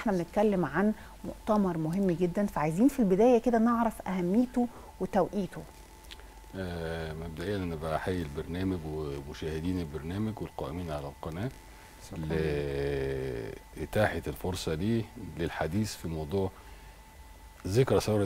احنا بنتكلم عن مؤتمر مهم جدا فعايزين في البدايه كده نعرف اهميته وتوقيته آه، مبدئيا انا بحيي البرنامج ومشاهدين البرنامج والقائمين على القناه لاتاحه الفرصه لي للحديث في موضوع ذكرى ثوره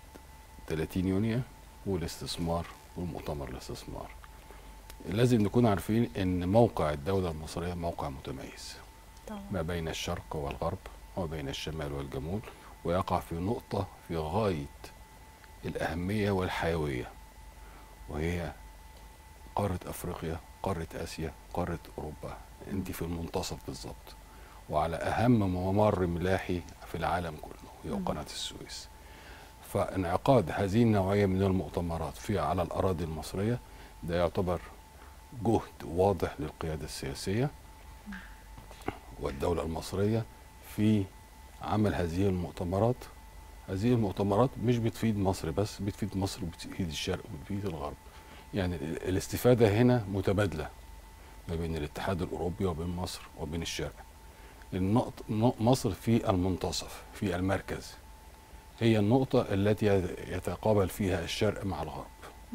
30 يونيو والاستثمار والمؤتمر الاستثمار لازم نكون عارفين ان موقع الدوله المصريه موقع متميز طبعا. ما بين الشرق والغرب وما بين الشمال والجنوب ويقع في نقطه في غايه الاهميه والحيويه وهي قاره افريقيا قاره اسيا قاره اوروبا انت في المنتصف بالظبط وعلى اهم ممر ملاحي في العالم كله هي قناه السويس فانعقاد هذه النوعيه من المؤتمرات في على الاراضي المصريه ده يعتبر جهد واضح للقياده السياسيه والدوله المصريه في عمل هذه المؤتمرات هذه المؤتمرات مش بتفيد مصر بس بتفيد مصر وبتفيد الشرق وبتفيد الغرب يعني الاستفاده هنا متبادله ما بين الاتحاد الاوروبي وبين مصر وبين الشرق النقط مصر في المنتصف في المركز هي النقطة التي يتقابل فيها الشرق مع الغرب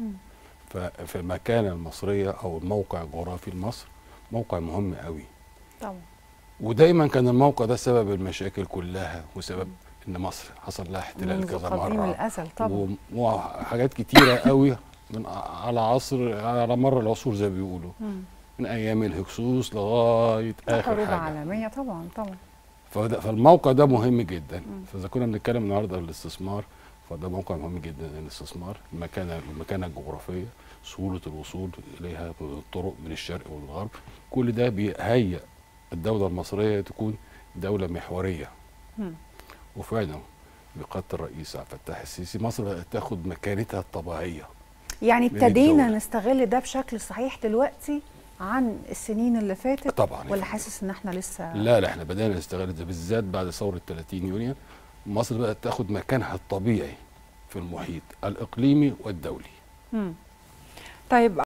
فالمكانة المصرية أو الموقع الجغرافي لمصر موقع مهم قوي طبعا ودايما كان الموقع ده سبب المشاكل كلها وسبب ان مصر حصل لها احتلال كذا قديم مره الازل طبعا وحاجات كتيره قوي من على عصر على مر العصور زي ما بيقولوا مم. من ايام الهكسوس لغايه اخر حروب حاجه عالميه طبعا طبعا فده فالموقع ده مهم جدا فاذا كنا بنتكلم النهارده عن الاستثمار فده موقع مهم جدا للاستثمار المكانه المكانه الجغرافيه سهوله الوصول اليها بالطرق من الشرق والغرب كل ده بيهيئ الدوله المصريه تكون دوله محوريه مم. وفعلا بقياده الرئيس عبد الفتاح السيسي مصر بقت تاخد مكانتها الطبيعيه يعني من ابتدينا الدولة. نستغل ده بشكل صحيح دلوقتي عن السنين اللي فاتت طبعا ولا حاسس ان احنا لسه لا لا احنا بدانا نستغل ده بالذات بعد ثوره 30 يونيو مصر بقت تاخد مكانها الطبيعي في المحيط الاقليمي والدولي مم. طيب